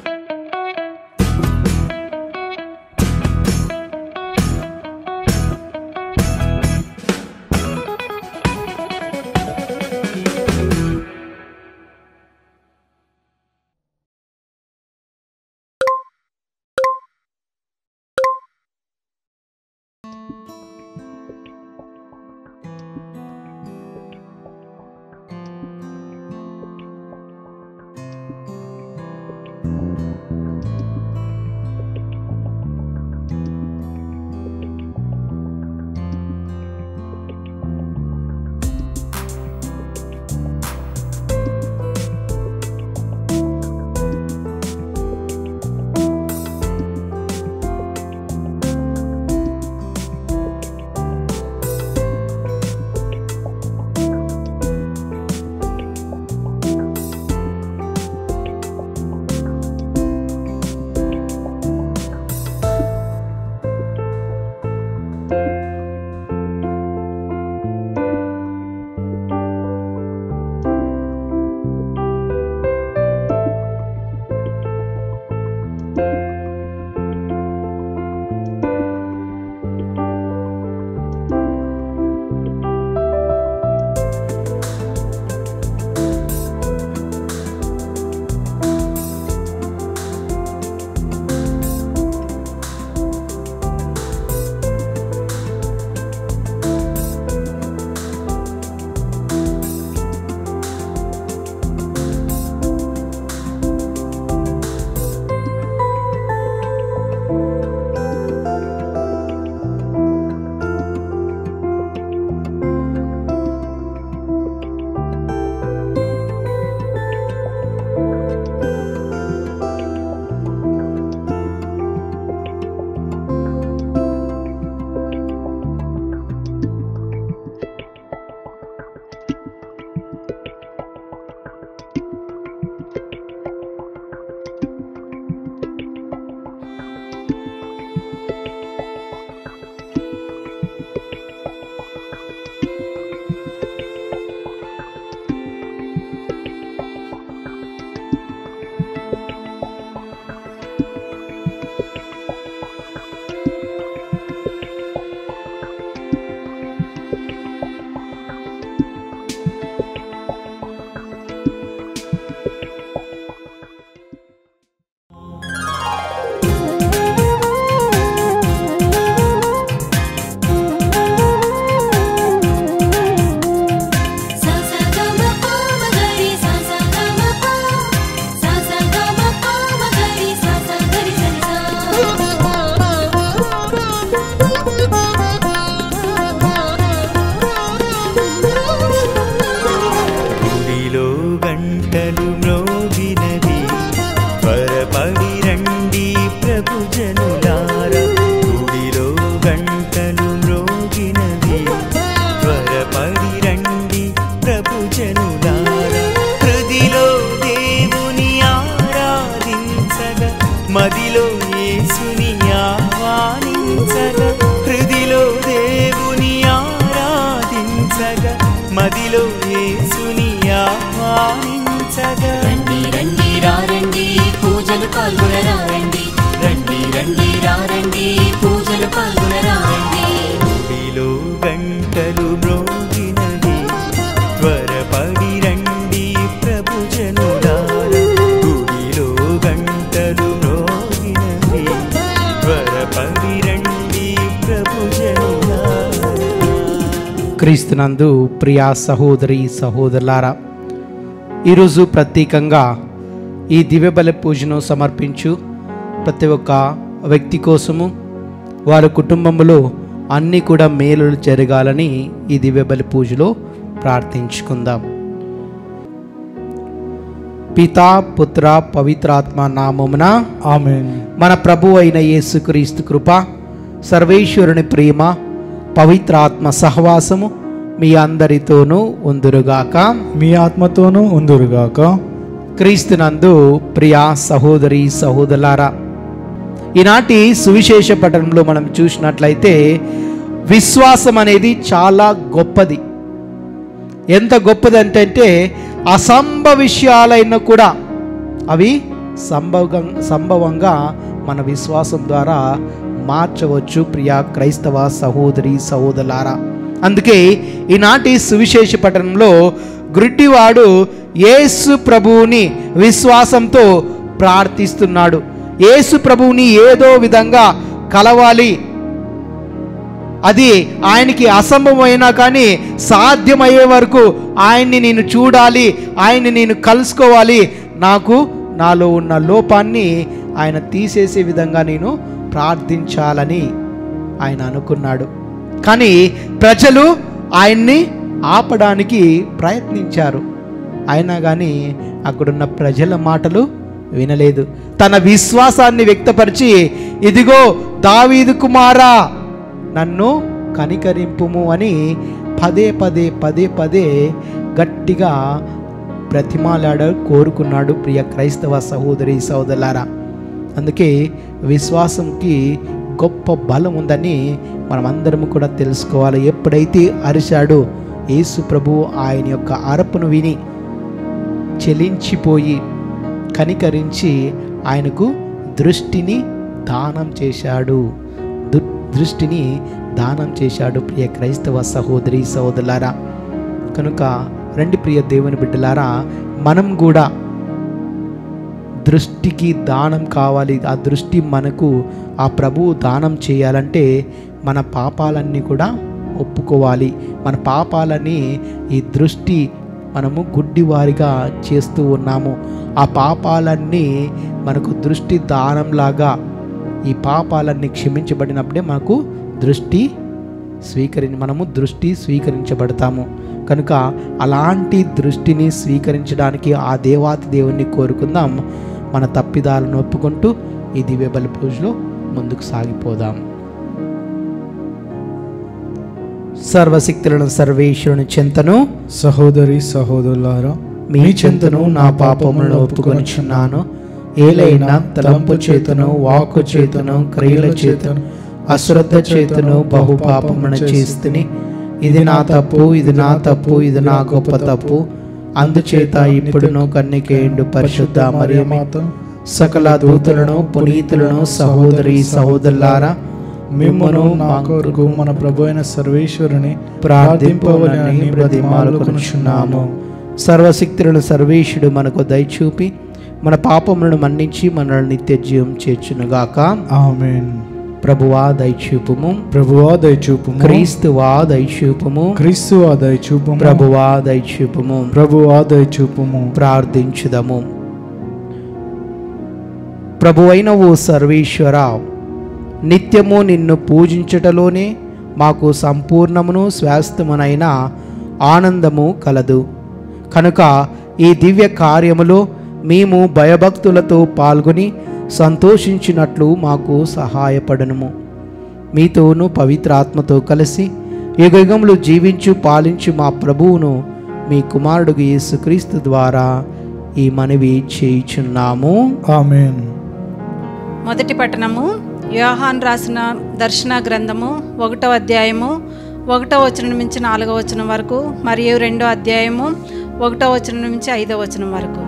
మదిలో యేసుని ఆహ్వానించగా రండి రండి రారండి పూజలు పాల్గొనరారండి రండి రండి రారండి పూజలు పాల్గొనరారండి గుడిలో గంటలు మ్రోగినది త్వరపడి రండి ప్రభు జనులారా గుడిలో గంటలు మ్రోగినది త్వరపడి రండి ప్రభు జనులారా క్రీస్తునందు ప్రియా సహోదరి సహోదరులారా ఈరోజు ప్రత్యేకంగా ఈ దివ్యబలి పూజను సమర్పించు ప్రతి ఒక్క వ్యక్తి కోసము వారి కుటుంబంలో అన్నీ కూడా మేలులు జరగాలని ఈ దివ్యబలి పూజలో ప్రార్థించుకుందాం పితా పుత్ర పవిత్రాత్మ నామమున ఆమెన్ మన ప్రభు అయిన యేసుక్రీస్తు కృప సర్వేశ్వరుని ప్రేమ పవిత్రాత్మ సహవాసము మీ అందరితోనూ ఉందురుగాక మీ ఆత్మతోనూ ఉందురుగాక క్రీస్తునందు ప్రియా సహోదరి సహోదరులారా ఈనాటి సువిశేష పఠనంలో మనం చూసినట్లయితే విశ్వాసం అనేది చాలా గొప్పది ఎంత గొప్పది అంటే అసంభ విషయాలైనా కూడా అవి సంభవం సంభవంగా మన విశ్వాసం ద్వారా మార్చవచ్చు ప్రియా క్రైస్తవ సహోదరి సహోదరులారా అందుకే ఈనాటి సువిశేష పట్టణంలో గుడ్డివాడు యేసు ప్రభువుని విశ్వాసంతో ప్రార్థిస్తున్నాడు యేసు ప్రభువుని ఏదో విధంగా కలవాలి అది ఆయనకి అసంభవమైనా కానీ సాధ్యమయ్యే వరకు ఆయన్ని నేను చూడాలి ఆయన్ని నేను కలుసుకోవాలి నాకు నాలో ఉన్న లోపాన్ని ఆయన తీసేసే విధంగా నేను ప్రార్థించాలని ఆయన అనుకున్నాడు కానీ ప్రజలు ఆయన్ని ఆపడానికి ప్రయత్నించారు అయినా కానీ అక్కడున్న ప్రజల మాటలు వినలేదు తన విశ్వాసాన్ని వ్యక్తపరిచి ఇదిగో దావీదు కుమారా నన్ను కనికరింపుము అని పదే పదే పదే పదే గట్టిగా బ్రతిమాలాడ కోరుకున్నాడు ప్రియ క్రైస్తవ సహోదరి సహోదరులారా అందుకే విశ్వాసంకి గొప్ప బలం ఉందని మనమందరం కూడా తెలుసుకోవాలి ఎప్పుడైతే అరిశాడో యేసు ప్రభు ఆయన యొక్క అరపును విని చెలించిపోయి కనికరించి ఆయనకు దృష్టిని దానం చేశాడు దు- దృష్టిని దానం చేశాడు ప్రియ క్రైస్తవ సహోదరి సహోదరులారా కనుక రండి ప్రియ దేవుని బిడ్డలారా మనం కూడా దృష్టికి దానం కావాలి ఆ దృష్టి మనకు ఆ ప్రభువు దానం చేయాలంటే మన పాపాలన్నీ కూడా ఒప్పుకోవాలి మన పాపాలని ఈ దృష్టి మనము గుడ్డివారిగా చేస్తూ ఉన్నాము ఆ పాపాలన్నీ మనకు దృష్టి దానంలాగా ఈ పాపాలన్నీ క్షమించబడినప్పుడే మనకు దృష్టి స్వీకరి మనము దృష్టి స్వీకరించబడతాము కనుక అలాంటి దృష్టిని స్వీకరించడానికి ఆ దేవాతి దేవుణ్ణి కోరుకుందాం మన తప్పిదాలను ఒప్పుకుంటూ ఈ దివ్య బలి పూజలో ముందుకు సాగిపోదాం సర్వశక్తులను సర్వేశ్వరుని చింతను సహోదరి సహోదరులారా మీ చింతను నా పాపములను ఒప్పుకొనిచున్నాను ఏలైనా తలంపు చేతను వాక్కు చేతను క్రియల చేతను అశ్రద్ధ చేతను బహు పాపమును చేస్తుని ఇది నా తప్పు ఇది నా తప్పు ఇది నా గొప్ప తప్పు అందుచేత ఇప్పుడును కన్నికేయండు పరిశుద్ధ మరియు మాత సకల దూతలను పునీతులను సహోదరి సహోదరులారా మిమ్మను నా కొరకు మన ప్రభు అయిన సర్వేశ్వరుని ప్రార్థింపవలని బ్రతిమాలుకొనుచున్నాము సర్వశక్తులను సర్వేశుడు మనకు దయచూపి మన పాపములను మన్నించి మనల్ని నిత్య జీవం చేర్చునుగాక ఆమేన్ ప్రభువా దయచూపుము ప్రభువా దయచూపుము క్రీస్తువా దయచూపుము క్రీస్తువా దయచూపుము ప్రభువా దయచూపుము ప్రభువా దయచూపుము ప్రార్థించుదము ప్రభువైన ఓ సర్వేశ్వర నిత్యము నిన్ను పూజించుటలోనే మాకు సంపూర్ణమును స్వాస్థ్యమునైన ఆనందము కలదు కనుక ఈ దివ్య కార్యములో మేము భయభక్తులతో పాల్గొని సంతోషించినట్లు మాకు సహాయపడనుము మీతోనూ పవిత్రాత్మతో కలిసి యుగయుగములు జీవించు పాలించు మా ప్రభువును మీ కుమారుడు యేసుక్రీస్తు ద్వారా ఈ మనవి చేయుచున్నాము ఆమేన్ మొదటి పట్టణము యోహాన్ రాసిన దర్శన గ్రంథము ఒకటో అధ్యాయము ఒకటో వచనం నుంచి నాలుగో వచనం వరకు మరియు రెండో అధ్యాయము ఒకటో వచనం నుంచి ఐదో వచనం వరకు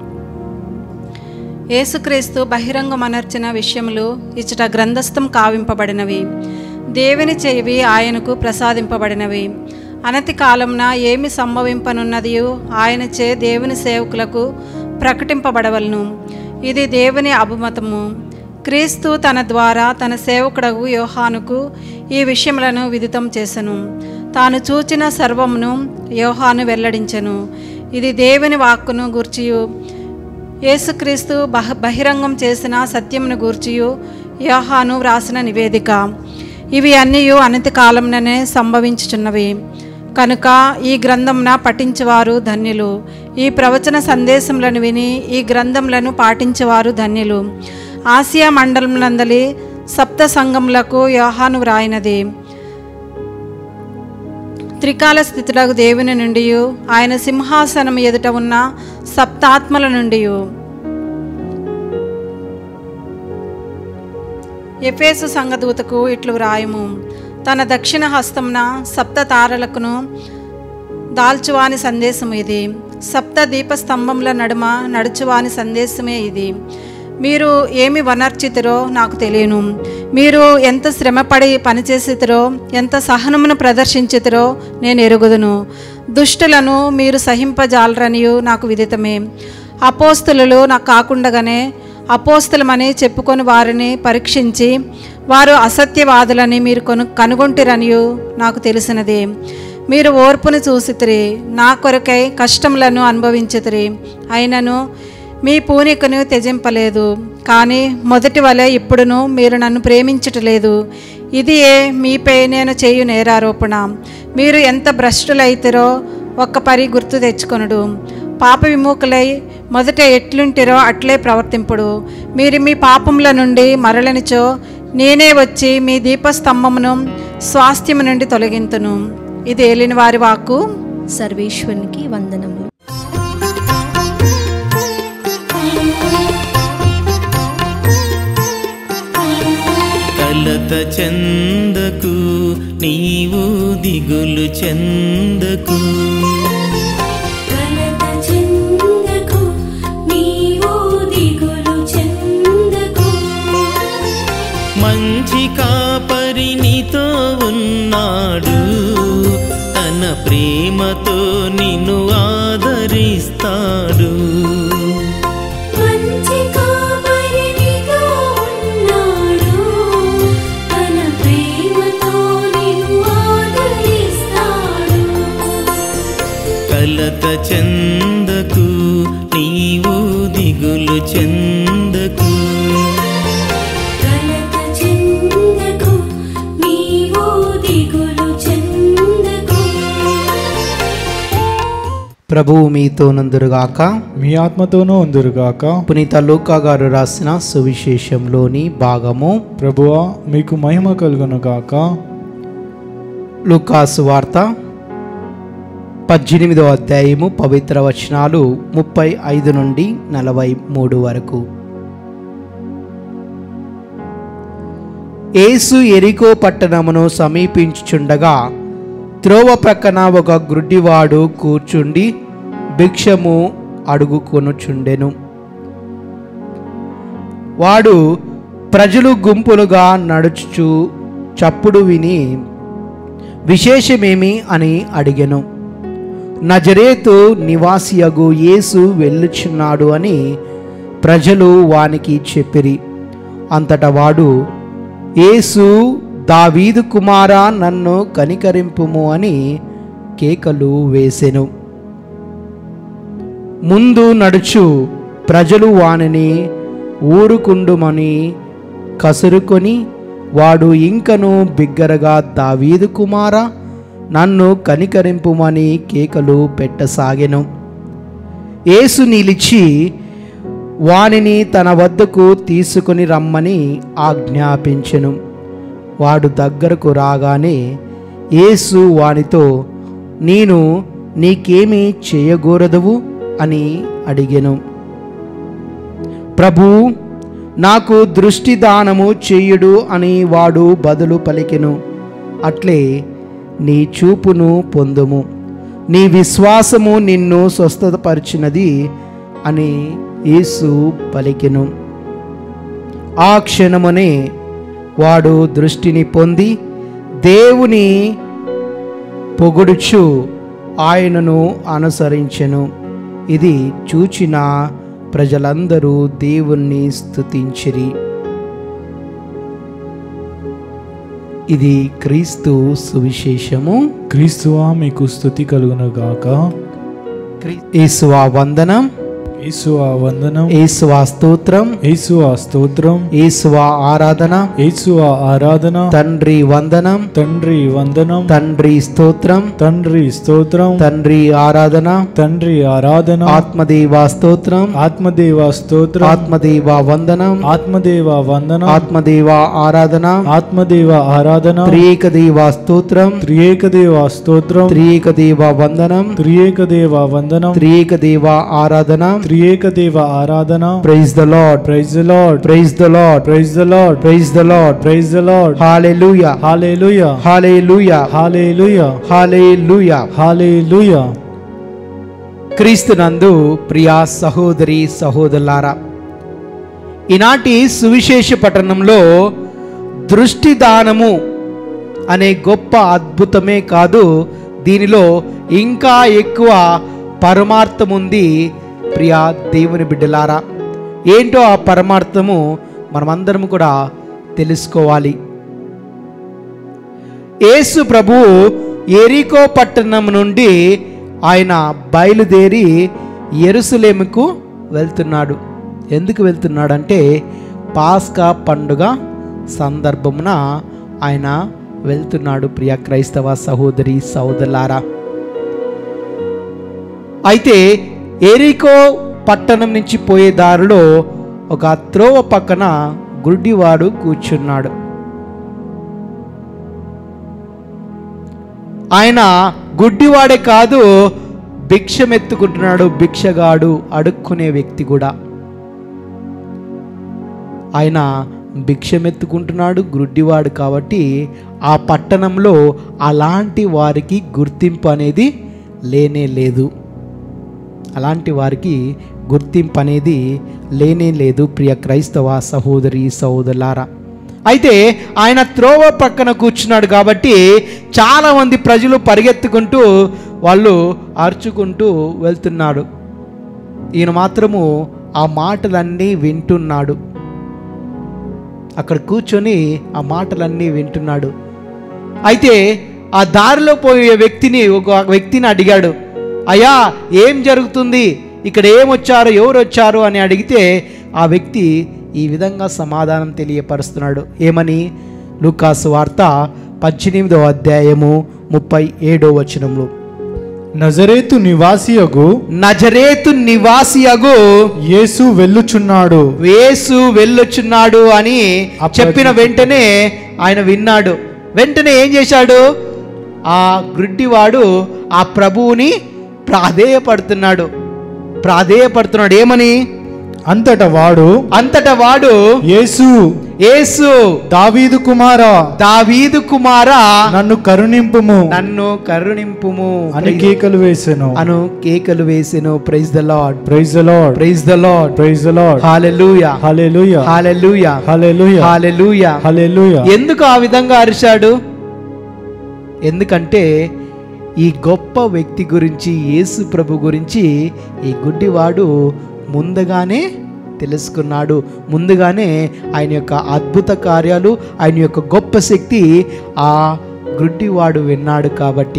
యేసుక్రీస్తు బహిరంగమనర్చిన విషయములు ఇచ్చట గ్రంథస్థం కావింపబడినవి దేవుని చెవి ఆయనకు ప్రసాదింపబడినవి అనతి కాలంన ఏమి సంభవింపనున్నదియో ఆయనచే దేవుని సేవకులకు ప్రకటింపబడవలను ఇది దేవుని అభిమతము క్రీస్తు తన ద్వారా తన సేవకుడగు యోహానుకు ఈ విషయములను విదితం చేసెను తాను చూచిన సర్వమును యోహాను వెల్లడించెను ఇది దేవుని వాక్కును గూర్చియు యేసుక్రీస్తు బహ బహిరంగం చేసిన సత్యమును గూర్చియు యోహాను వ్రాసిన నివేదిక ఇవి అన్నీ అనతి కాలంలోనే సంభవించుచున్నవి కనుక ఈ గ్రంథమున పఠించేవారు ధన్యులు ఈ ప్రవచన సందేశములను విని ఈ గ్రంథములను పాటించేవారు ధన్యులు ఆసియా మండలములందలి సప్త సంఘములకు యోహాను వ్రాయినది త్రికాల స్థితులకు దేవుని నుండి ఆయన సింహాసనం ఎదుట ఉన్న సప్తాత్మల నుండి ఎఫేసు సంఘదూతకు ఇట్లు వ్రాయము తన దక్షిణ హస్తమున సప్త తారలకును దాల్చువాని సందేశము ఇది సప్త దీపస్తంభముల నడుమ నడుచువాని సందేశమే ఇది మీరు ఏమి వనర్చితిరో నాకు తెలియను మీరు ఎంత శ్రమపడి పనిచేసితిరో ఎంత సహనమును ప్రదర్శించితిరో నేను ఎరుగుదును దుష్టులను మీరు సహింపజాలరనియు నాకు విదితమే అపోస్తులు నాకు కాకుండగానే అపోస్తులమని చెప్పుకొని వారిని పరీక్షించి వారు అసత్యవాదులని మీరు కొను కనుగొంటిరనియు నాకు తెలిసినది మీరు ఓర్పును చూసితిరి నా కొరకై కష్టములను అనుభవించితిరి అయినను మీ పూనికను త్యజింపలేదు కానీ మొదటి వలె ఇప్పుడును మీరు నన్ను ప్రేమించటలేదు ఇది ఏ మీపై నేను చేయు నేరారోపణ మీరు ఎంత భ్రష్టులైతిరో ఒక్క పరి గుర్తు తెచ్చుకొనుడు పాప విముఖులై మొదట ఎట్లుంటిరో అట్లే ప్రవర్తింపుడు మీరు మీ పాపముల నుండి మరలనిచో నేనే వచ్చి మీ దీపస్తంభమును స్వాస్థ్యము నుండి తొలగింతును ఇది ఏలిన వారి వాక్కు సర్వేశ్వరునికి వందనములు కలత చెందకు నీవు దిగులు చెందకు కలత చెందకు నీవు దిగులు చెందకు మంచి కాపరి నీతో ఉన్నాడు తన ప్రేమతో నిన్ను ఆదరిస్తాడు మంచి కాపరి నీతో ఉన్నాడు తన ప్రేమతో నిన్ను ఆదరిస్తాడు కలత చెందకు నీవు దిగులు చెందకు కలత చెందకు నీవు దిగులు చెందకు ప్రభువు మీతో నందురుగాక మీ ఆత్మతోనూ ఉందురుగాక పునీత లూకా గారు రాసిన సువిశేషంలోని భాగము ప్రభువా మీకు మహిమ కలుగునుగాక లూకాసు వార్త పద్దెనిమిదో అధ్యాయము పవిత్ర వచనాలు ముప్పై ఐదు నుండి నలభై మూడు వరకు యేసు ఎరికో పట్టణమును సమీపించుచుండగా త్రోవ ప్రక్కన ఒక గ్రుడ్డివాడు కూర్చుండి భిక్షము అడుగుకొనుచుండెను వాడు ప్రజలు గుంపులుగా నడుచుచు చప్పుడు విని విశేషమేమి అని అడిగెను నజరేతు నివాసియగు యేసు వెళ్ళుచున్నాడు అని ప్రజలు వానికి చెప్పిరి అంతటా వాడు యేసు దావీదు కుమారా నన్ను కనికరింపుము అని కేకలు వేసెను ముందు నడుచు ప్రజలు వానిని ఊరుకుండుమని కసురుకొని వాడు ఇంకను బిగ్గరగా దావీదు కుమారా నన్ను కనికరింపుమని కేకలు పెట్టసాగెను యేసు నిలిచి వానిని తన వద్దకు తీసుకుని రమ్మని ఆజ్ఞాపించెను వాడు దగ్గరకు రాగానే యేసు వానితో నేను నీకేమి చేయగూరదువు అని అడిగెను ప్రభు నాకు దృష్టి దానము చెయ్యుడు అని వాడు బదులు పలికెను అట్లే నీ చూపును పొందుము నీ విశ్వాసము నిన్ను స్వస్థతపరిచినది అని యేసు పలికెను ఆ క్షణమునే వాడు దృష్టిని పొంది దేవుని పొగుడుచు ఆయనను అనుసరించెను ఇది చూచిన ప్రజలందరూ దేవుణ్ణి స్తుతించిరి ఇది క్రీస్తు సువిశేషము క్రీస్తువా మీకు స్థుతి కలుగునుగాక యేసువా వందనం యేసువా వందనం యేసువా స్తోత్రం యేసువా స్తోత్రం యేసువా ఆరాధన యేసువా ఆరాధన తండ్రి వందనం తండ్రి వందనం తండ్రి స్తోత్రం తండ్రి స్తోత్రం తండ్రి ఆరాధన తండ్రి ఆరాధన ఆత్మదేవా స్తోత్రం ఆత్మదేవ స్తోత్రం ఆత్మదేవా వందనం ఆత్మదేవ వందనం ఆత్మదేవా ఆరాధన ఆత్మదేవ ఆరాధన త్రియేక దేవా స్తోత్రం త్రియేక దేవ స్తోత్రం త్రియేక దేవా వందనం త్రియేక దేవ వందనం త్రియేక దేవా ఆరాధన త్రియేక దేవ ఆరాధన praise the lord praise the lord praise the lord praise the lord praise the lord praise the lord hallelujah hallelujah hallelujah hallelujah hallelujah hallelujah క్రీస్తునందు ప్రియా సహోదరి సహోదరులారా ఈనాటి సువిశేష పట్టణంలో దృష్టి దానము అనే గొప్ప అద్భుతమే కాదు దీనిలో ఇంకా ఎక్కువ పరమార్థం ఉంది ప్రియా దేవుని బిడ్డలారా ఏంటో ఆ పరమార్థము మనమందరం కూడా తెలుసుకోవాలి యేసు ప్రభువు ఎరికో పట్టణం నుండి ఆయన బయలుదేరి ఎరుసలేముకు వెళ్తున్నాడు ఎందుకు వెళ్తున్నాడంటే పాస్కా పండుగ సందర్భమున ఆయన వెళ్తున్నాడు ప్రియ క్రైస్తవ సహోదరి సహోదరులారా అయితే ఎరికో పట్టణం నుంచి పోయే దారిలో ఒక త్రోవ పక్కన గుడ్డివాడు కూర్చున్నాడు ఆయన గుడ్డివాడే కాదు భిక్షమెత్తుకుంటున్నాడు భిక్షగాడు అడుక్కునే వ్యక్తి కూడా ఆయన భిక్షమెత్తుకుంటున్నాడు గుడ్డివాడు కాబట్టి ఆ పట్టణంలో అలాంటి వారికి గుర్తింపు అనేది లేనే లేదు అలాంటి వారికి గుర్తింపు అనేది లేనే లేదు ప్రియ క్రైస్తవ సహోదరి సహోదరులారా అయితే ఆయన త్రోవ పక్కన కూర్చున్నాడు కాబట్టి చాలామంది ప్రజలు పరిగెత్తుకుంటూ వాళ్ళు అరుచుకుంటూ వెళ్తున్నాడు ఈయన మాత్రము ఆ మాటలన్నీ వింటున్నాడు అక్కడ కూర్చొని ఆ మాటలన్నీ వింటున్నాడు అయితే ఆ దారిలో పోయే వ్యక్తిని ఒక వ్యక్తిని అడిగాడు అయ్యా ఏం జరుగుతుంది ఇక్కడ ఏమొచ్చారు ఎవరు వచ్చారు అని అడిగితే ఆ వ్యక్తి ఈ విధంగా సమాధానం తెలియపరుస్తున్నాడు ఏమని లూకాసు వార్త పద్దెనిమిదవ అధ్యాయము ముప్పై ఏడో వచనంలో నజరేతు నివాసియగు నజరేతు నివాసియగు యేసు వెళ్ళుచున్నాడు వేసు వెళ్ళొచ్చున్నాడు అని చెప్పిన వెంటనే ఆయన విన్నాడు వెంటనే ఏం చేశాడు ఆ గుడ్డివాడు ఆ ప్రభువుని ప్రాధేయపడుతున్నాడు ప్రాధేయపడుతున్నాడు ఏమని అంతట వాడు అంతటా వాడు యేసు యేసు దావీదు కుమారా దావీదు కుమారా నన్ను కరుణింపుము నన్ను కరుణింపుము అని కేకలు వేసెను అను కేకలు వేసెను praise the lord praise the lord praise the lord praise the lord hallelujah hallelujah hallelujah hallelujah hallelujah hallelujah ఎందుకు ఆ విధంగా అరిశాడు ఎందుకంటే ఈ గొప్ప వ్యక్తి గురించి యేసు ప్రభు గురించి ఈ గుడ్డివాడు ముందుగానే తెలుసుకున్నాడు ముందుగానే ఆయన యొక్క అద్భుత కార్యాలు ఆయన యొక్క గొప్ప శక్తి ఆ గుడ్డివాడు విన్నాడు కాబట్టి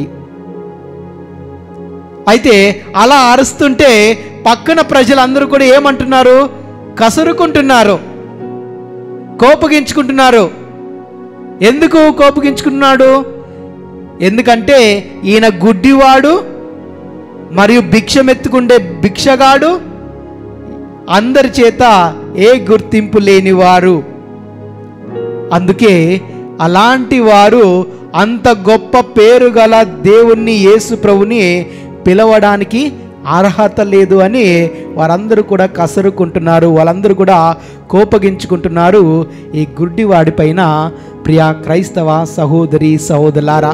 అయితే అలా అరుస్తుంటే పక్కన ప్రజలందరూ కూడా ఏమంటున్నారు కసురుకుంటున్నారు కోపగించుకుంటున్నారు ఎందుకు కోపగించుకున్నాడు ఎందుకంటే ఈయన గుడ్డివాడు మరియు భిక్షమెత్తుకుండే భిక్షగాడు అందరి చేత ఏ గుర్తింపు లేనివారు అందుకే అలాంటి వారు అంత గొప్ప పేరు గల దేవుణ్ణి యేసు ప్రభుని పిలవడానికి అర్హత లేదు అని వారందరూ కూడా కసరుకుంటున్నారు వాళ్ళందరూ కూడా కోపగించుకుంటున్నారు ఈ గుడ్డివాడి పైన ప్రియా క్రైస్తవ సహోదరి సహోదరులారా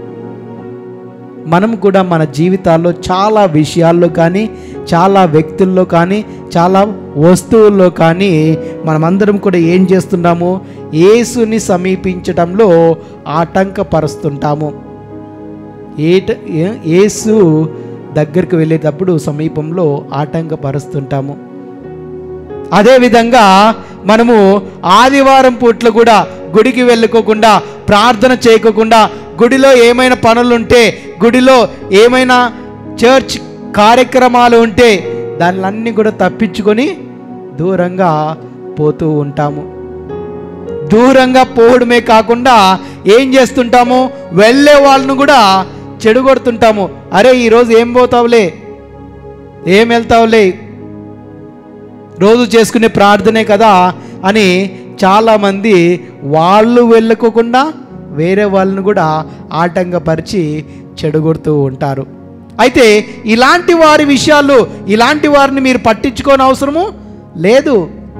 మనం కూడా మన జీవితాల్లో చాలా విషయాల్లో కానీ చాలా వ్యక్తుల్లో కానీ చాలా వస్తువుల్లో కానీ మనమందరం కూడా ఏం చేస్తున్నాము యేసుని సమీపించడంలో ఆటంకపరుస్తుంటాము ఏట ఏ- యేసు దగ్గరికి వెళ్ళేటప్పుడు సమీపంలో ఆటంకపరుస్తుంటాము అదేవిధంగా మనము ఆదివారం పూట్లు కూడా గుడికి వెళ్ళకోకుండా ప్రార్థన చేయకోకుండా గుడిలో ఏమైనా పనులుంటే గుడిలో ఏమైనా చర్చ్ కార్యక్రమాలు ఉంటే దానిలన్నీ కూడా తప్పించుకొని దూరంగా పోతూ ఉంటాము దూరంగా పోవడమే కాకుండా ఏం చేస్తుంటాము వెళ్ళే వాళ్ళను కూడా చెడుగొడుతుంటాము అరే ఈరోజు ఏం పోతావులే ఏం వెళ్తావులే రోజు చేసుకునే ప్రార్థనే కదా అని చాలామంది వాళ్ళు వెళ్ళకోకుండా వేరే వాళ్ళను కూడా ఆటంకపరిచి చెడగొడుతూ ఉంటారు అయితే ఇలాంటి వారి విషయాలు ఇలాంటి వారిని మీరు పట్టించుకోని అవసరము లేదు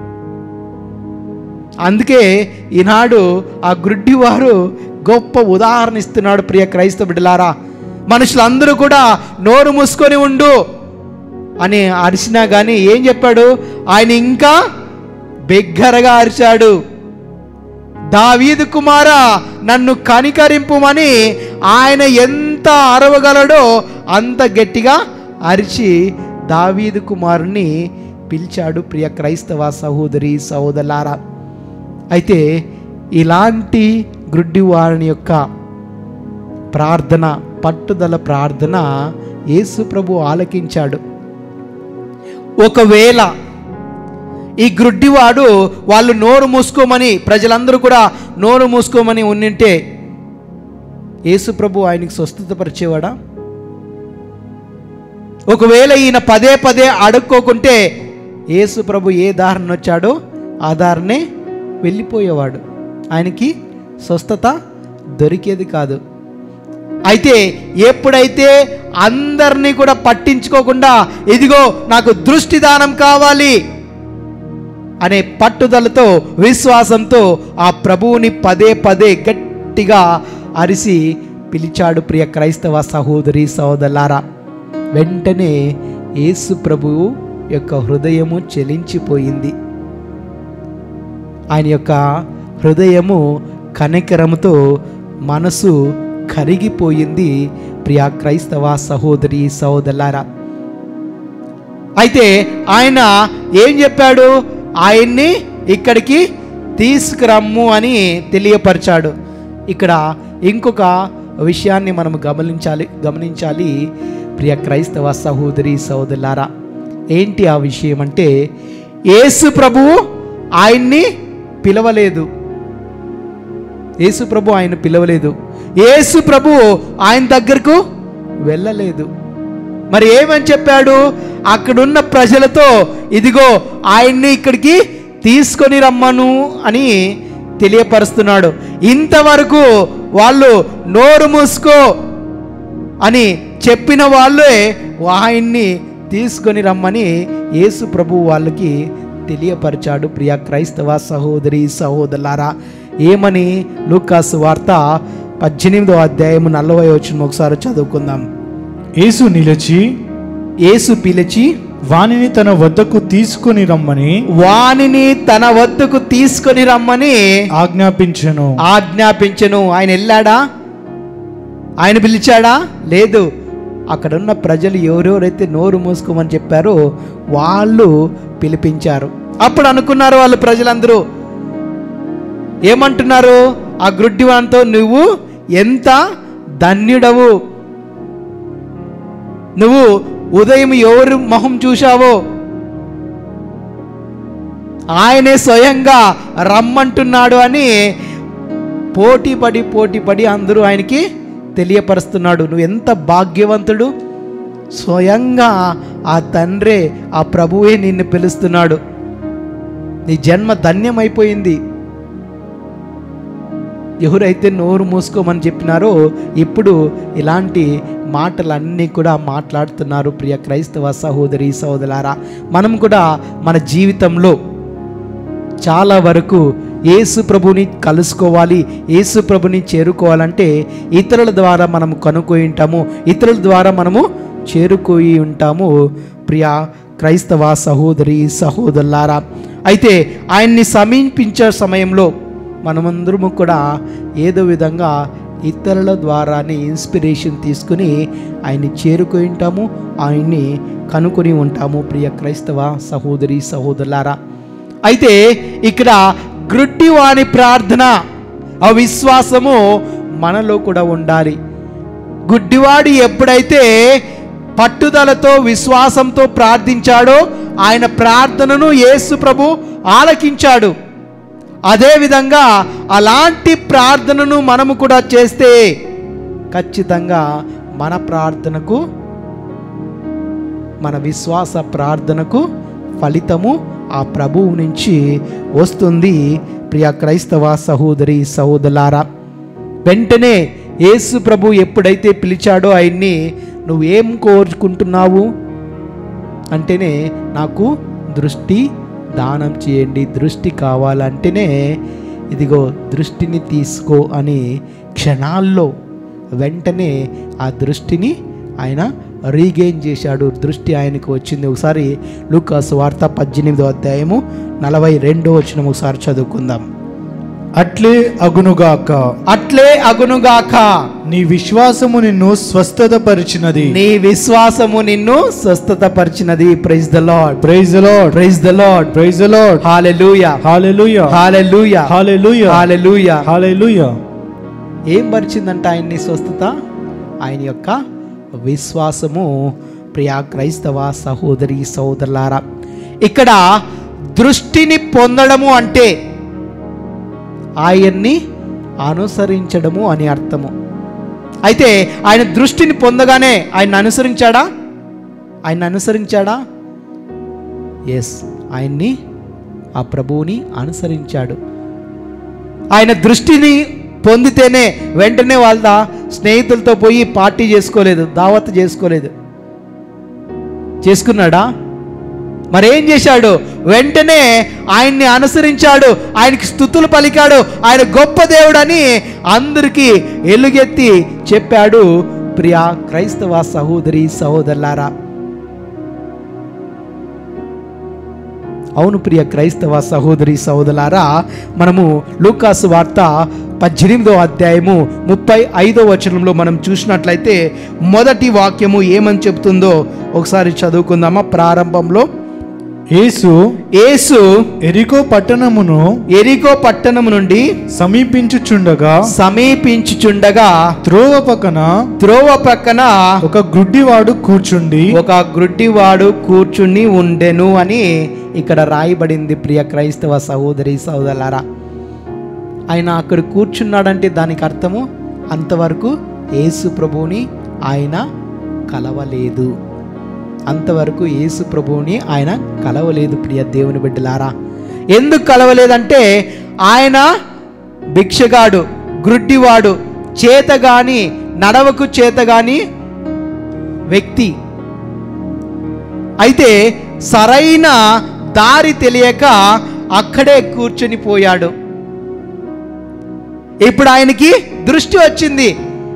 అందుకే ఈనాడు ఆ గ్రుడ్డివారు గొప్ప ఉదాహరణ ఇస్తున్నాడు ప్రియ క్రైస్తవ బిడ్డలారా మనుషులందరూ కూడా నోరు మూసుకొని ఉండు అని అరిసినా కానీ ఏం చెప్పాడు ఆయన ఇంకా బిగ్గరగా అరిచాడు దావీదు కుమార నన్ను కనికరింపుమని ఆయన ఎంత అరవగలడో అంత గట్టిగా అరిచి దావీదు కుమారుని పిలిచాడు ప్రియ క్రైస్తవ సహోదరి సహోదరులారా అయితే ఇలాంటి గ్రుడ్డివారిని యొక్క ప్రార్థన పట్టుదల ప్రార్థన యేసు ప్రభు ఆలకించాడు ఒకవేళ ఈ గ్రుడ్డివాడు వాళ్ళు నోరు మూసుకోమని ప్రజలందరూ కూడా నోరు మూసుకోమని ఉండింటే యేసు ప్రభు ఆయనకి స్వస్థత పరిచేవాడా ఒకవేళ ఈయన పదే పదే అడుక్కోకుంటే యేసు ప్రభు ఏ దారిని వచ్చాడో ఆ దారినే వెళ్ళిపోయేవాడు ఆయనకి స్వస్థత దొరికేది కాదు అయితే ఎప్పుడైతే అందరినీ కూడా పట్టించుకోకుండా ఇదిగో నాకు దృష్టి దానం కావాలి అనే పట్టుదలతో విశ్వాసంతో ఆ ప్రభువుని పదే పదే గట్టిగా అరిసి పిలిచాడు ప్రియ క్రైస్తవ సహోదరి సహోదరులారా వెంటనే యేసు ప్రభువు యొక్క హృదయము చెలించిపోయింది ఆయన యొక్క హృదయము కనికరముతో మనసు కరిగిపోయింది ప్రియా క్రైస్తవ సహోదరి సహోదరులారా అయితే ఆయన ఏం చెప్పాడు ఆయన్ని ఇక్కడికి తీసుకురమ్ము అని తెలియపరిచాడు ఇక్కడ ఇంకొక విషయాన్ని మనం గమనించాలి గమనించాలి ప్రియ క్రైస్తవ సహోదరి సహోదరులారా ఏంటి ఆ విషయం అంటే యేసు ప్రభువు ఆయన్ని పిలవలేదు యేసు ప్రభు ఆయన పిలవలేదు యేసు ప్రభు ఆయన దగ్గరకు వెళ్ళలేదు మరి ఏమని చెప్పాడు అక్కడున్న ప్రజలతో ఇదిగో ఆయన్ని ఇక్కడికి తీసుకొని రమ్మను అని తెలియపరుస్తున్నాడు ఇంతవరకు వాళ్ళు నోరు మూసుకో అని చెప్పిన వాళ్ళే ఆయన్ని తీసుకొని రమ్మని యేసు ప్రభు వాళ్ళకి తెలియపరిచాడు ప్రియ క్రైస్తవ సహోదరి సహోదరులారా ఏమని లూకాసు వార్త పద్దెనిమిదో అధ్యాయము నలభై వచ్చిన ఒకసారి చదువుకుందాం యేసు నిలిచి యేసు పిలిచి వానిని తన వద్దకు తీసుకొని రమ్మని వానిని తన వద్దకు తీసుకొని రమ్మని ఆజ్ఞాపించెను ఆజ్ఞాపించను ఆయన వెళ్ళాడా ఆయన పిలిచాడా లేదు అక్కడున్న ప్రజలు ఎవరెవరైతే నోరు మూసుకోమని చెప్పారో వాళ్ళు పిలిపించారు అప్పుడు అనుకున్నారు వాళ్ళు ప్రజలందరూ ఏమంటున్నారు ఆ గ్రుడ్డివాన్తో నువ్వు ఎంత ధన్యుడవు నువ్వు ఉదయం ఎవరు మొహం చూశావో ఆయనే స్వయంగా రమ్మంటున్నాడు అని పోటీ పడి పోటీ పడి అందరూ ఆయనకి తెలియపరుస్తున్నాడు నువ్వు ఎంత భాగ్యవంతుడు స్వయంగా ఆ తండ్రే ఆ ప్రభువే నిన్ను పిలుస్తున్నాడు నీ జన్మ ధన్యమైపోయింది ఎవరైతే నోరు మూసుకోమని చెప్పినారో ఇప్పుడు ఇలాంటి మాటలన్నీ కూడా మాట్లాడుతున్నారు ప్రియ క్రైస్తవ సహోదరి సహోదరులారా మనం కూడా మన జీవితంలో చాలా వరకు యేసు ప్రభుని కలుసుకోవాలి యేసు ప్రభుని చేరుకోవాలంటే ఇతరుల ద్వారా మనము కనుక్కొని ఉంటాము ఇతరుల ద్వారా మనము చేరుకోయి ఉంటాము ప్రియ క్రైస్తవ సహోదరి సహోదరులారా అయితే ఆయన్ని సమీపించే సమయంలో మనమందరము కూడా ఏదో విధంగా ఇతరుల ద్వారానే ఇన్స్పిరేషన్ తీసుకుని ఆయన్ని చేరుకొని ఉంటాము ఆయన్ని కనుక్కొని ఉంటాము ప్రియ క్రైస్తవ సహోదరి సహోదరులారా అయితే ఇక్కడ గ్రుడ్డివాని ప్రార్థన ఆ విశ్వాసము మనలో కూడా ఉండాలి గుడ్డివాడు ఎప్పుడైతే పట్టుదలతో విశ్వాసంతో ప్రార్థించాడో ఆయన ప్రార్థనను యేసు ప్రభు ఆలకించాడు అదేవిధంగా అలాంటి ప్రార్థనను మనము కూడా చేస్తే ఖచ్చితంగా మన ప్రార్థనకు మన విశ్వాస ప్రార్థనకు ఫలితము ఆ ప్రభువు నుంచి వస్తుంది ప్రియ క్రైస్తవ సహోదరి సహోదరులారా వెంటనే యేసు ప్రభు ఎప్పుడైతే పిలిచాడో ఆయన్ని నువ్వేం కోరుకుంటున్నావు అంటేనే నాకు దృష్టి దానం చేయండి దృష్టి కావాలంటేనే ఇదిగో దృష్టిని తీసుకో అని క్షణాల్లో వెంటనే ఆ దృష్టిని ఆయన రీగెయిన్ చేశాడు దృష్టి ఆయనకు వచ్చింది ఒకసారి లూకాస్ వార్త పద్దెనిమిదో అధ్యాయము నలభై రెండో వచ్చిన ఒకసారి చదువుకుందాం అట్లే అగునుగాక అట్లే అగునుగాక నీ విశ్వాసము నిన్ను స్వస్థత పరిచినది నీ విశ్వాసము నిన్ను స్వస్థత పరిచినది praise the lord praise lord praise the lord praise lord hallelujah hallelujah hallelujah hallelujah hallelujah hallelujah ఏం పరిచిందంట ఆయన్ని స్వస్థత ఆయన యొక్క విశ్వాసము ప్రియా క్రైస్తవ సహోదరి సహోదరులారా ఇక్కడ దృష్టిని పొందడము అంటే ఆయన్ని అనుసరించడము అని అర్థము అయితే ఆయన దృష్టిని పొందగానే ఆయన అనుసరించాడా ఆయన అనుసరించాడా ఎస్ ఆయన్ని ఆ ప్రభువుని అనుసరించాడు ఆయన దృష్టిని పొందితేనే వెంటనే వాళ్ళ స్నేహితులతో పోయి పార్టీ చేసుకోలేదు దావత్ చేసుకోలేదు చేసుకున్నాడా మరేం చేశాడు వెంటనే ఆయన్ని అనుసరించాడు ఆయనకి స్థుతులు పలికాడు ఆయన గొప్ప దేవుడని అందరికీ ఎలుగెత్తి చెప్పాడు ప్రియా క్రైస్తవ సహోదరి సహోదరులారా అవును ప్రియ క్రైస్తవ సహోదరి సహోదరులారా మనము లూకాసు వార్త పద్దెనిమిదో అధ్యాయము ముప్పై ఐదో వచనంలో మనం చూసినట్లయితే మొదటి వాక్యము ఏమని చెప్తుందో ఒకసారి చదువుకుందామా ప్రారంభంలో యేసు యేసు ఎరికో పట్టణమును ఎరికో పట్టణం నుండి సమీపించుచుండగా సమీపించుచుండగా త్రోవ పక్కన త్రోవ పక్కన ఒక గుడ్డివాడు కూర్చుండి ఒక గ్రుడ్డివాడు కూర్చుని ఉండెను అని ఇక్కడ రాయబడింది ప్రియ క్రైస్తవ సహోదరి సహోదరులారా ఆయన అక్కడ కూర్చున్నాడంటే దానికి అర్థము అంతవరకు యేసు ప్రభువుని ఆయన కలవలేదు అంతవరకు యేసు ప్రభువుని ఆయన కలవలేదు ప్రియ దేవుని బిడ్డలారా ఎందుకు కలవలేదంటే ఆయన భిక్షగాడు గ్రుడ్డివాడు చేతగాని నడవకు చేతగాని వ్యక్తి అయితే సరైన దారి తెలియక అక్కడే కూర్చొని పోయాడు ఇప్పుడు ఆయనకి దృష్టి వచ్చింది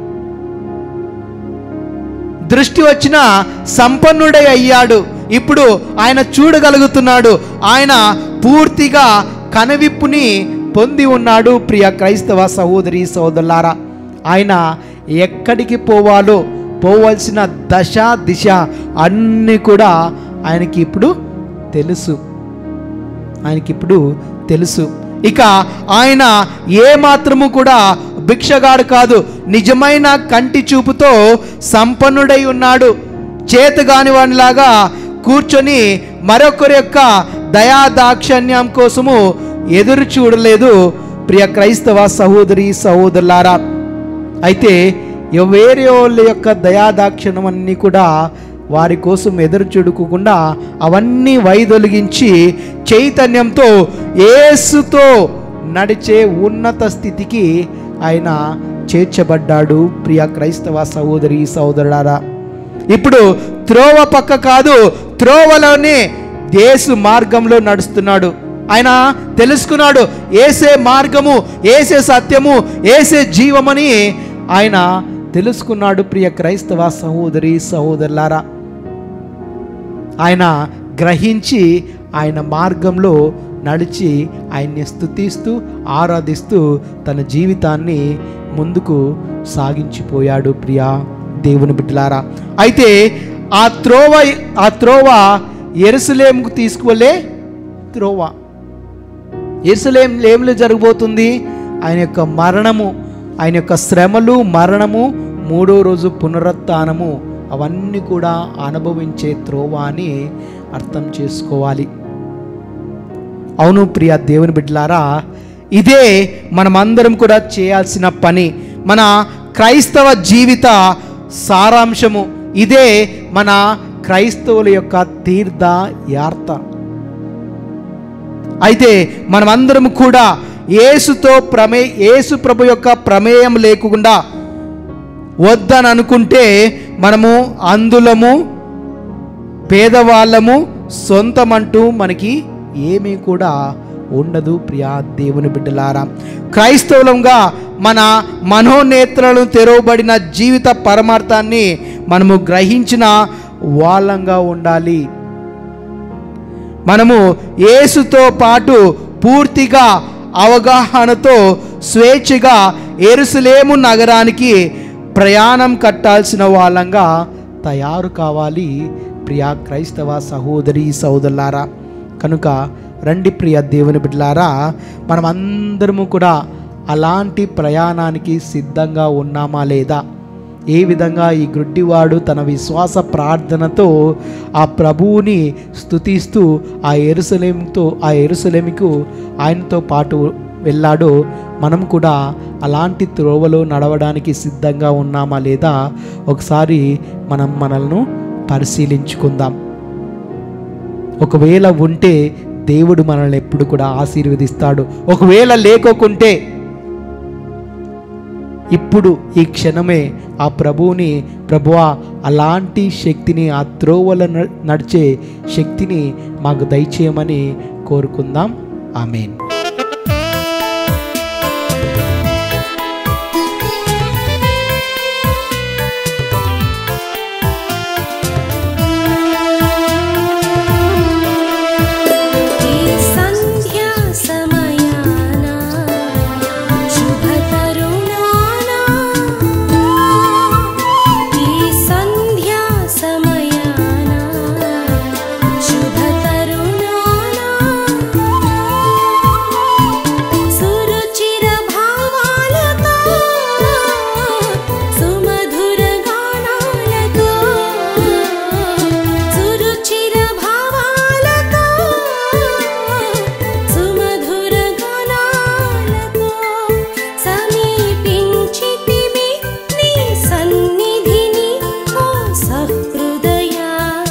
దృష్టి వచ్చిన సంపన్నుడై అయ్యాడు ఇప్పుడు ఆయన చూడగలుగుతున్నాడు ఆయన పూర్తిగా కనువిప్పుని పొంది ఉన్నాడు ప్రియ క్రైస్తవ సహోదరి సహోదరులారా ఆయన ఎక్కడికి పోవాలో పోవలసిన దశ దిశ అన్నీ కూడా ఆయనకి ఇప్పుడు తెలుసు ఆయనకి ఇప్పుడు తెలుసు ఇక ఆయన ఏ మాత్రము కూడా భిక్షగాడు కాదు నిజమైన కంటి చూపుతో సంపన్నుడై ఉన్నాడు చేతగాని వానిలాగా కూర్చొని మరొకరి యొక్క దయా దాక్షణ్యం కోసము ఎదురు చూడలేదు ప్రియ క్రైస్తవ సహోదరి సహోదరులారా అయితే వేరే వాళ్ళ యొక్క దయాదాక్షిణం అన్నీ కూడా వారి కోసం ఎదురు చూడుకోకుండా అవన్నీ వైదొలిగించి చైతన్యంతో ఏసుతో నడిచే ఉన్నత స్థితికి ఆయన చేర్చబడ్డాడు ప్రియ క్రైస్తవ సహోదరి సహోదరులారా ఇప్పుడు త్రోవ పక్క కాదు త్రోవలోనే దేశు మార్గంలో నడుస్తున్నాడు ఆయన తెలుసుకున్నాడు ఏసే మార్గము ఏసే సత్యము ఏసే జీవమని ఆయన తెలుసుకున్నాడు ప్రియ క్రైస్తవ సహోదరి సహోదరులారా ఆయన గ్రహించి ఆయన మార్గంలో నడిచి ఆయన్ని స్తుతిస్తూ ఆరాధిస్తూ తన జీవితాన్ని ముందుకు సాగించిపోయాడు ప్రియా దేవుని బిడ్డలారా అయితే ఆ త్రోవ ఆ త్రోవ ఎరుసలేంకు తీసుకువెళ్ళే త్రోవ ఎరుసలేం లేములు జరగబోతుంది ఆయన యొక్క మరణము ఆయన యొక్క శ్రమలు మరణము మూడో రోజు పునరుత్నము అవన్నీ కూడా అనుభవించే త్రోవ అని అర్థం చేసుకోవాలి అవును ప్రియ దేవుని బిడ్డలారా ఇదే మనమందరం కూడా చేయాల్సిన పని మన క్రైస్తవ జీవిత సారాంశము ఇదే మన క్రైస్తవుల యొక్క తీర్థ యార్త అయితే మనమందరం కూడా యేసుతో ప్రమే యేసు ప్రభు యొక్క ప్రమేయం లేకుండా వద్దని అనుకుంటే మనము అందులము పేదవాళ్ళము సొంతమంటూ మనకి ఏమీ కూడా ఉండదు ప్రియా దేవుని బిడ్డలారా క్రైస్తవులంగా మన మనోనేత్రాలను తెరవబడిన జీవిత పరమార్థాన్ని మనము గ్రహించిన వాళ్ళంగా ఉండాలి మనము యేసుతో పాటు పూర్తిగా అవగాహనతో స్వేచ్ఛగా ఎరుసలేము నగరానికి ప్రయాణం కట్టాల్సిన వాళ్ళంగా తయారు కావాలి ప్రియా క్రైస్తవ సహోదరి సహోదరులారా కనుక రండి ప్రియ దేవుని బిడ్డలారా మనం అందరము కూడా అలాంటి ప్రయాణానికి సిద్ధంగా ఉన్నామా లేదా ఏ విధంగా ఈ గుడ్డివాడు తన విశ్వాస ప్రార్థనతో ఆ ప్రభువుని స్తుతిస్తూ ఆ ఎరుసలేంతో ఆ ఎరుసలేమికు ఆయనతో పాటు వెళ్ళాడో మనం కూడా అలాంటి త్రోవలో నడవడానికి సిద్ధంగా ఉన్నామా లేదా ఒకసారి మనం మనల్ని పరిశీలించుకుందాం ఒకవేళ ఉంటే దేవుడు మనల్ని ఎప్పుడు కూడా ఆశీర్వదిస్తాడు ఒకవేళ లేకోకుంటే ఇప్పుడు ఈ క్షణమే ఆ ప్రభువుని ప్రభువా అలాంటి శక్తిని ఆ త్రోవల న- నడిచే శక్తిని మాకు దయచేయమని కోరుకుందాం ఆమెన్ ఈ సంధ్యా సమయానా శుభ తరుణానా ఈ సంధ్యా సమయానా శుభ తరుణానా సురుచిర భావాలతో సుమధుర గానాలతో సురుచిర భావాలతో సుమధుర గానాలతో సమీపించితిమి నీ సన్నిధిని ఓ సహృదయా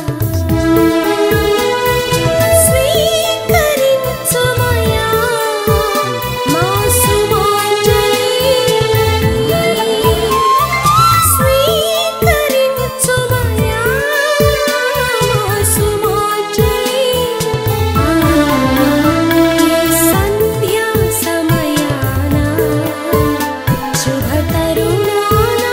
స్వీకరించుమయా మా సుమాంజలి స్వీకరించుమయా మా సుమాంజలి ఈ సంధ్యా సమయానా శుభ తరుణానా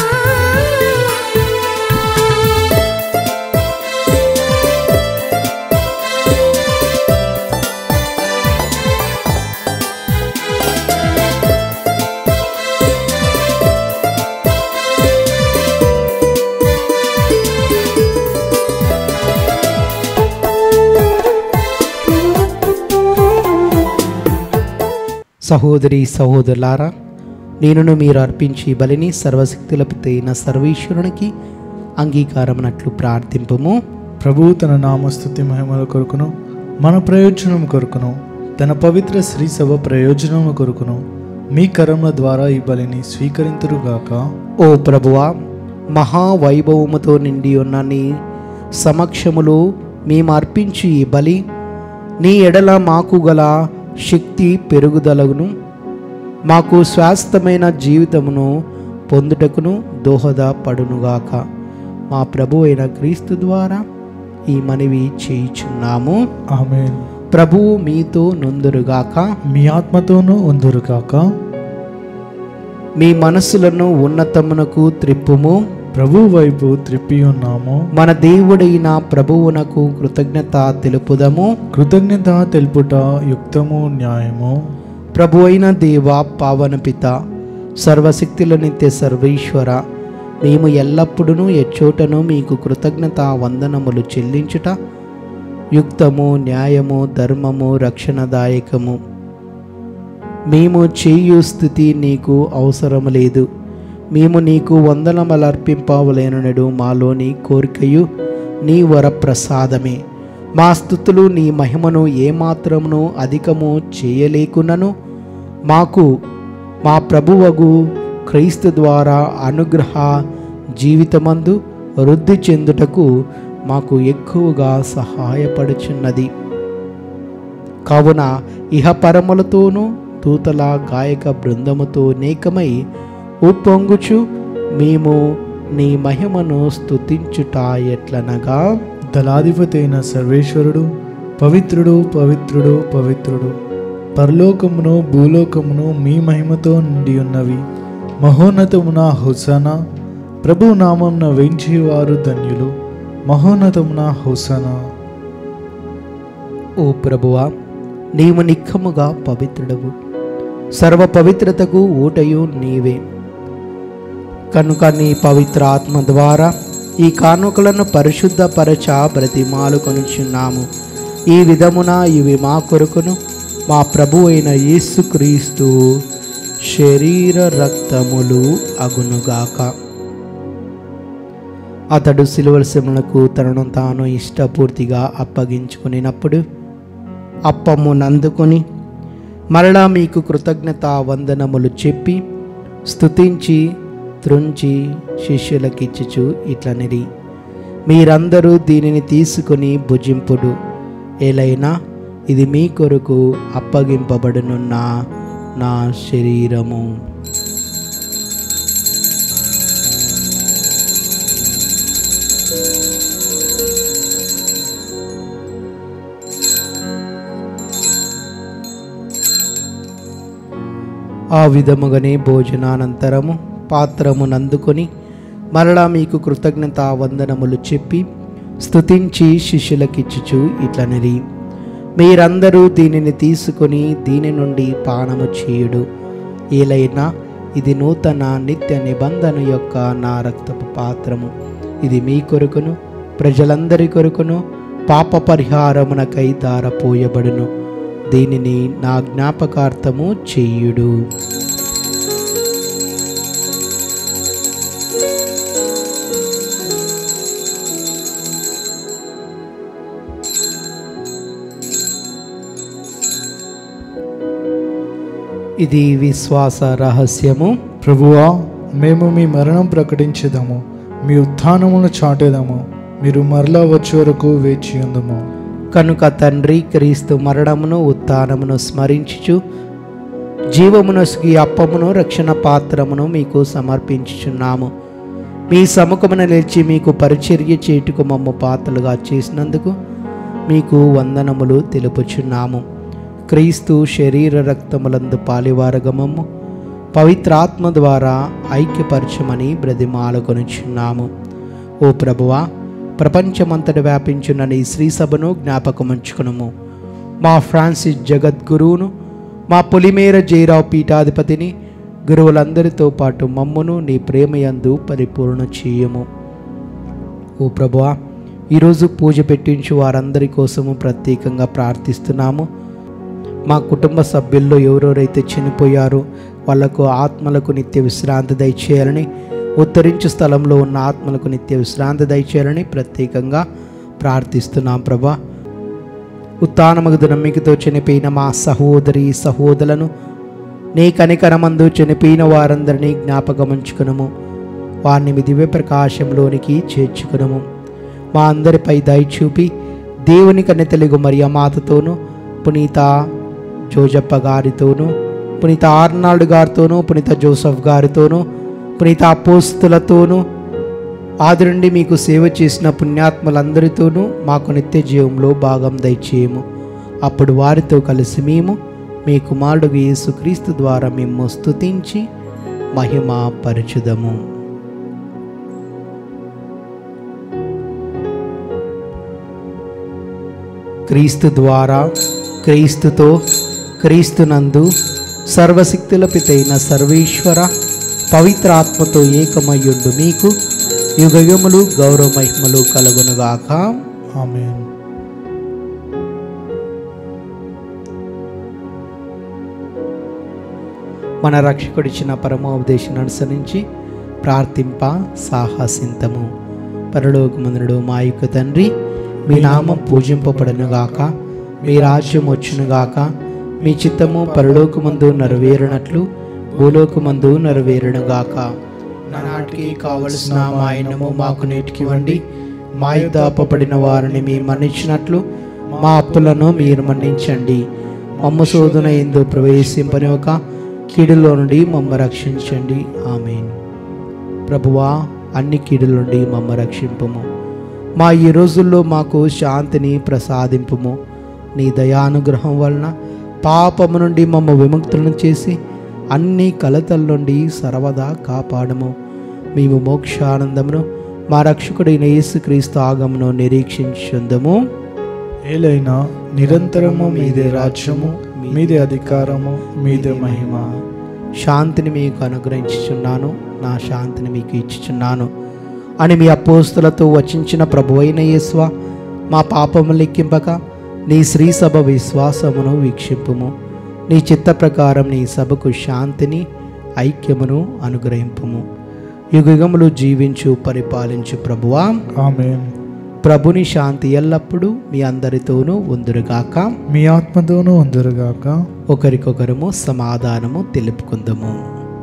సహోదరి సహోదరులారా నేనును మీరు అర్పించి బలిని సర్వశక్తుల అయిన సర్వేశ్వరునికి అంగీకారమునట్లు ప్రార్థింపము ప్రభువు తన నామస్తుతి మహిమల కొరకును మన ప్రయోజనం కొరకును తన పవిత్ర శ్రీ సభ ప్రయోజనము కొరకును మీ కరముల ద్వారా ఈ బలిని స్వీకరింతురుగాక ఓ ప్రభువా మహావైభవముతో నిండి ఉన్న నీ సమక్షములో మేము అర్పించి ఈ బలి నీ ఎడల మాకు గల శక్తి పెరుగుదలగును మాకు స్వాస్థమైన జీవితమును పొందుటకును దోహద పడునుగాక మా ప్రభు అయిన క్రీస్తు ద్వారా ఈ మనవి చేయుచున్నాము ఆమేన్ ప్రభువు మీతో నొందురుగాక మీ ఆత్మతోనూ ఉందురుగాక మీ మనస్సులను ఉన్నతమునకు త్రిప్పుము ప్రభు వైపు త్రిప్పి ఉన్నాము మన దేవుడైన ప్రభువునకు కృతజ్ఞత తెలుపుదము కృతజ్ఞత తెలుపుట యుక్తము న్యాయము ప్రభు అయిన దేవ పావన పిత సర్వశక్తుల నిత్య సర్వేశ్వర మేము ఎల్లప్పుడూ ఎచ్చోటను మీకు కృతజ్ఞత వందనములు చెల్లించుట యుక్తము న్యాయము ధర్మము రక్షణదాయకము మేము చేయు స్థితి నీకు అవసరం లేదు మేము నీకు వందనమలర్పింపవలేనడు మాలోని కోరికయు నీ వరప్రసాదమే మా స్థుతులు నీ మహిమను ఏమాత్రమును అధికము చేయలేకున్నను మాకు మా ప్రభువగు క్రీస్తు ద్వారా అనుగ్రహ జీవితమందు వృద్ధి చెందుటకు మాకు ఎక్కువగా సహాయపడుచున్నది కావున ఇహపరములతోనూ దూతల గాయక బృందముతో నేకమై ఉప్పొంగుచు మేము నీ మహిమను స్తుతించుట ఎట్లనగా దళాధిపతి అయిన సర్వేశ్వరుడు పవిత్రుడు పవిత్రుడు పవిత్రుడు పరలోకమును భూలోకమును మీ మహిమతో నిండి ఉన్నవి మహోన్నతమున హుసన ప్రభు నామంన వేంచేవారు ధన్యులు మహోన్నతమున హోసనా ఓ ప్రభువా నీవు నిఖముగా పవిత్రుడవు సర్వ పవిత్రతకు ఊటయు నీవే కనుక నీ పవిత్ర ఆత్మ ద్వారా ఈ కానుకలను పరిశుద్ధపరచ బ్రతిమాలు కొనుచున్నాము ఈ విధమున ఇవి మా కొరకును మా ప్రభు అయిన యేసుక్రీస్తు శరీర రక్తములు అగునుగాక అతడు సిలువల శ్రమలకు తనను తాను ఇష్టపూర్తిగా అప్పగించుకునినప్పుడు అప్పము నందుకొని మరలా మీకు కృతజ్ఞత వందనములు చెప్పి స్తుతించి త్రుంచి శిష్యులకిచ్చుచు ఇట్లనిది మీరందరూ దీనిని తీసుకుని భుజింపుడు ఏలైనా ఇది మీ కొరకు అప్పగింపబడునున్న నా శరీరము ఆ విధముగానే భోజనానంతరము పాత్రమునందుకొని మరలా మీకు కృతజ్ఞత వందనములు చెప్పి స్తుతించి శిష్యులకిచ్చుచు ఇట్లనిది మీరందరూ దీనిని తీసుకొని దీని నుండి పానము చేయుడు ఏలైనా ఇది నూతన నిత్య నిబంధన యొక్క నా రక్తపు పాత్రము ఇది మీ కొరకును ప్రజలందరి కొరకును పాప పరిహారమునకై దారపోయబడును దీనిని నా జ్ఞాపకార్థము చెయ్యుడు ఇది విశ్వాస రహస్యము ప్రభువా మేము మీ మరణం ప్రకటించేదము మీ ఉత్థానమును చాటేదము మీరు మరలా వచ్చే వరకు వేచి ఉందము కనుక తండ్రి క్రీస్తు మరణమును ఉత్థానమును స్మరించుచు జీవమునసుకి అప్పమును రక్షణ పాత్రమును మీకు సమర్పించుచున్నాము మీ సముఖమున నిలిచి మీకు పరిచర్య చేటుకు మమ్మ పాత్రలుగా చేసినందుకు మీకు వందనములు తెలుపుచున్నాము క్రీస్తు శరీర రక్తములందు పాలివారగమము పవిత్రాత్మ ద్వారా ఐక్యపరచమని బ్రతిమాలకొనుచున్నాము ఓ ప్రభువా ప్రపంచమంతట వ్యాపించున్న నీ శ్రీ సభను జ్ఞాపకముంచుకునము మా ఫ్రాన్సిస్ జగద్గురువును మా పొలిమేర జయరావు పీఠాధిపతిని గురువులందరితో పాటు మమ్మును నీ ప్రేమయందు పరిపూర్ణ చేయము ఓ ప్రభువా ఈరోజు పూజ పెట్టించు వారందరి కోసము ప్రత్యేకంగా ప్రార్థిస్తున్నాము మా కుటుంబ సభ్యుల్లో ఎవరెవరైతే చనిపోయారో వాళ్లకు ఆత్మలకు నిత్య విశ్రాంతి దయచేయాలని ఉత్తరించు స్థలంలో ఉన్న ఆత్మలకు నిత్య విశ్రాంతి దయచేయాలని ప్రత్యేకంగా ప్రార్థిస్తున్నాం ప్రభా ఉత్తానమగదు నమ్మికతో చనిపోయిన మా సహోదరి సహోదరులను నీ కనికరమందు చనిపోయిన వారందరినీ జ్ఞాపకముంచుకునము వారిని మీ దివ్య ప్రకాశంలోనికి చేర్చుకునము మా అందరిపై దయ చూపి దేవుని కన్నె తెలుగు మరియ మాతతోనూ పునీత జోజప్ప గారితోనూ పునీత ఆర్నాల్డ్ గారితోనూ పునీత జోసఫ్ గారితోనూ పునీత అపోస్తులతోనూ ఆది నుండి మీకు సేవ చేసిన పుణ్యాత్మలందరితోనూ మాకు నిత్య జీవంలో భాగం దయచేయము అప్పుడు వారితో కలిసి మేము మీ కుమారుడు యేసుక్రీస్తు ద్వారా మేము స్తుతించి మహిమ పరచుదము క్రీస్తు ద్వారా క్రీస్తుతో క్రీస్తునందు సర్వశక్తుల పితైన సర్వేశ్వర పవిత్రాత్మతో ఏకమయ్యుండు మీకు యుగయుములు గౌరవ మహిమలు కలుగునుగాక ఆమెన్ మన రక్షకుడిచ్చిన పరమోపదేశం అనుసరించి ప్రార్థింప సాహసింతము పరలోకమందుడు మా యొక్క తండ్రి మీ నామం పూజింపబడనుగాక మీ రాజ్యం వచ్చునుగాక మీ చిత్తము పరలోకమందు నెరవేరినట్లు భూలోకమందు నెరవేరునుగాక నాటికి కావలసిన మా ఆయనము మాకు నేటికివ్వండి మా దాపబడిన వారిని మీ మన్నించినట్లు మా అప్పులను మీరు మన్నించండి మమ్మ శోధన ఎందు ప్రవేశింపనివ్వక కీడులో నుండి మమ్మ రక్షించండి ఆమెన్ ప్రభువా అన్ని కీడుల నుండి మమ్మ రక్షింపము మా ఈ రోజుల్లో మాకు శాంతిని ప్రసాదింపుము నీ దయానుగ్రహం వలన పాపము నుండి మమ్మ విముక్తులను చేసి అన్ని కలతల నుండి సర్వదా కాపాడము మేము మోక్షానందమును మా రక్షకుడైన యేసుక్రీస్తు ఆగమును నిరీక్షించుందము ఏలైనా నిరంతరము మీదే రాజ్యము మీదే అధికారము మీదే మహిమ శాంతిని మీకు అనుగ్రహించుచున్నాను నా శాంతిని మీకు ఇచ్చుచున్నాను అని మీ అపోస్తులతో వచించిన ప్రభువైన యేస్వ మా పాపము లెక్కింపక నీ శ్రీ సభ విశ్వాసమును వీక్షింపుము నీ చిత్త ప్రకారం నీ సభకు శాంతిని ఐక్యమును అనుగ్రహింపుము యుగములు జీవించు పరిపాలించు ప్రభువా ఆమేన్ ప్రభుని శాంతి ఎల్లప్పుడూ మీ అందరితోనూ ఉందురుగాక మీ ఆత్మతోనూ ఉందరుగాక ఒకరికొకరము సమాధానము తెలుపుకుందాము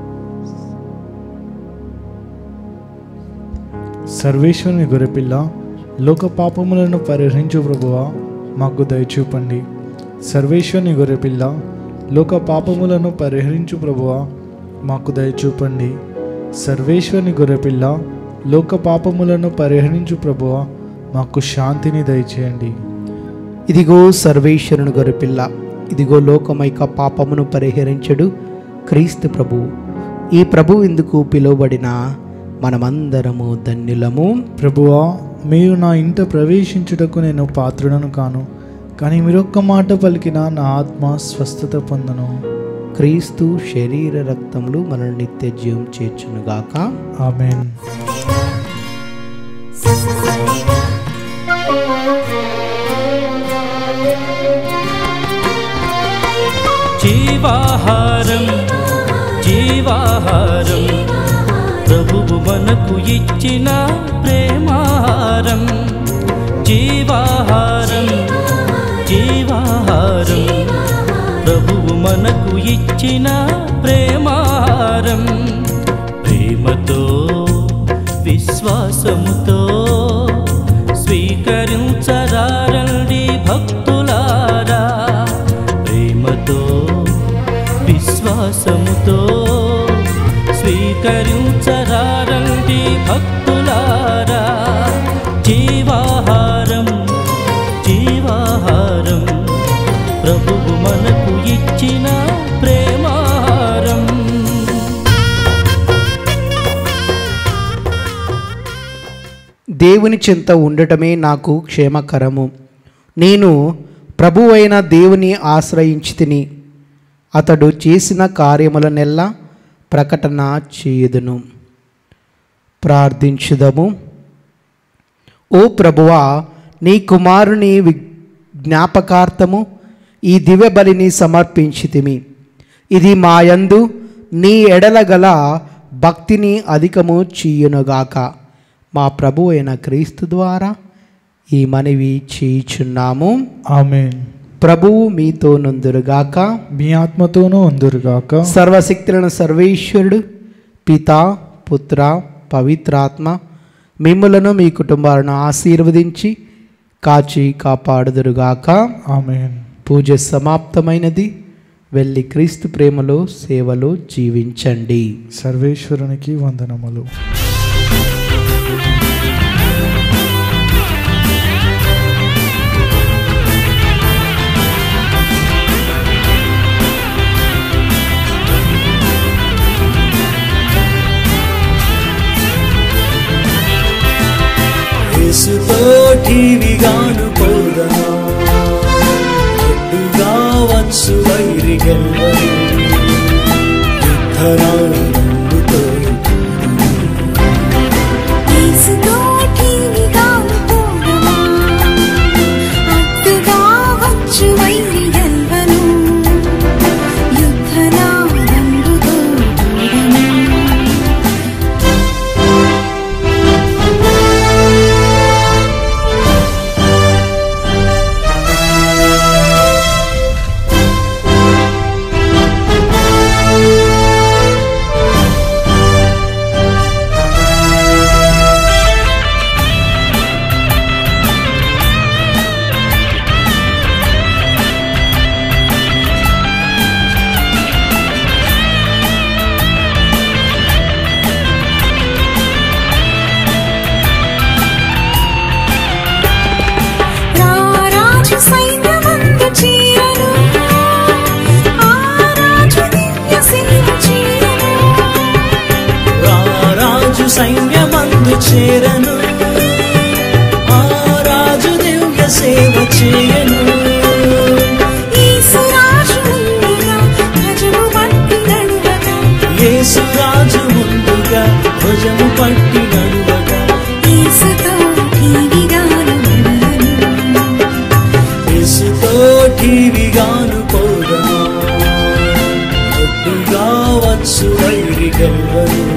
సర్వేశ్వరుని గొర్రెపిల్ల లోక పాపములను పరిహరించు ప్రభువా మాకు దయచూపండి సర్వేశ్వరుని గొర్రెపిల్ల లోక పాపములను పరిహరించు ప్రభువా మాకు దయచూపండి సర్వేశ్వరుని గొర్రెపిల్ల లోక పాపములను పరిహరించు ప్రభువా మాకు శాంతిని దయచేయండి ఇదిగో సర్వేశ్వరుని గొర్రెపిల్ల ఇదిగో లోకమైక పాపమును పరిహరించడు క్రీస్తు ప్రభు ఈ ప్రభు ఎందుకు పిలువబడిన మనమందరము ధన్యులము ప్రభువా మీరు నా ఇంట ప్రవేశించుటకు నేను పాత్రుడను కాను కానీ మీరొక్క మాట పలికిన నా ఆత్మ స్వస్థత పొందను క్రీస్తు శరీర రక్తములు మన నిత్య జీవం చేర్చునుగాక ఆమెన్ జీవాహారం జీవాహారం ప్రభువు మనకు ఇచ్చిన ప్రేమాహారం జీవాహారం జీవాహారం ప్రభువు మనకు ఇచ్చిన ప్రేమాహారం ప్రేమతో విశ్వాసముతో స్వీకరించరారండి భక్తులారా ప్రేమతో విశ్వాసముతో స్వీకరించరారండి భక్తులారా జీవాహారం జీవాహారం ప్రభువు మనకు ఇచ్చిన ప్రేమాహారం దేవుని చింత ఉండటమే నాకు క్షేమకరము నేను ప్రభువైన దేవుని ఆశ్రయించి తిని అతడు చేసిన కార్యములనెల్లా ప్రకటన చేయుదును ప్రార్థించుదము ఓ ప్రభువా నీ కుమారుని వి జ్ఞాపకార్థము ఈ దివ్య బలిని సమర్పించితిమి ఇది మాయందు నీ ఎడల గల భక్తిని అధికము చీయునుగాక మా ప్రభు అయిన క్రీస్తు ద్వారా ఈ మనవి చేయుచున్నాము ఆమెన్ ప్రభువు మీతో నుందురుగాక మీ ఆత్మతోనూ ఉందురుగాక సర్వశక్తులను సర్వేశ్వరుడు పిత పుత్ర పవిత్రాత్మ మిమ్ములను మీ కుటుంబాలను ఆశీర్వదించి కాచి కాపాడుదురుగాక ఆమెన్ పూజ సమాప్తమైనది వెళ్ళి క్రీస్తు ప్రేమలో సేవలో జీవించండి సర్వేశ్వరునికి వందనములు యేసుతోటివిగాను పోదనా ఎడ్డుగా వచ్చు వైరి గెల్వను యుద్ధరాయుడుతో యేసుతోటివిగా పోదమా అడ్డుగా వచ్చు వైరి గెల్వను యుద్ధనాదంబుతో చూడను యేసుతోటివిగాను సైన్యమందు చేరను ఆ రాజు దివ్య సేవ చేయను యేసురాజు ముందుగా భుజము పట్టి నడువగా యేసురాజు ముందుగా భుజము పట్టి నడువగా యేసుతో టీవిగాను నడవను యేసుతో టీవిగాను పోదము ఒట్టుగా వచ్చు వైరి గెలవరు